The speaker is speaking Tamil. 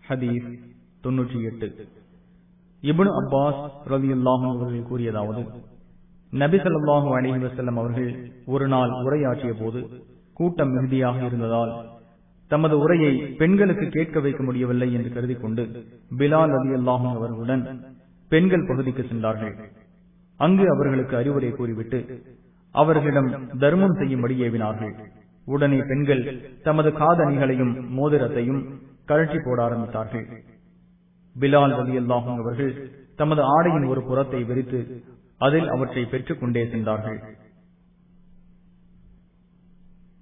ஹதீஸ் தொன்னூற்றி எட்டு இபுன் அப்பாஸ் ரவி அவர்கள் கூறியதாவது நபி ஸல்லல்லாஹு அலைஹி வஸல்லம் அவர்கள் ஒரு நாள் உரையாற்றிய போது கூட்டம் மிகுதியாக இருந்ததால் தமது உரையை பெண்களுக்கு கேட்க வைக்க முடியவில்லை என்று கருதி கொண்டு பிலால் அலி அல்லாஹும் அவர்களுடன் பெண்கள் பகுதிக்கு சென்றார்கள் அங்கு அவர்களுக்கு அறிவுரை கூறிவிட்டு அவர்களிடம் தர்மம் செய்யும்படி ஏவினார்கள் உடனே பெண்கள் தமது காதணிகளையும் மோதிரத்தையும் கழற்றி போட ஆரம்பித்தார்கள் பிலால் அலி அல்லாஹும் அவர்கள் தமது ஆடையின் ஒரு புறத்தை விரித்து அதில் அவற்றை பெற்றுக் கொண்டே சென்றார்கள்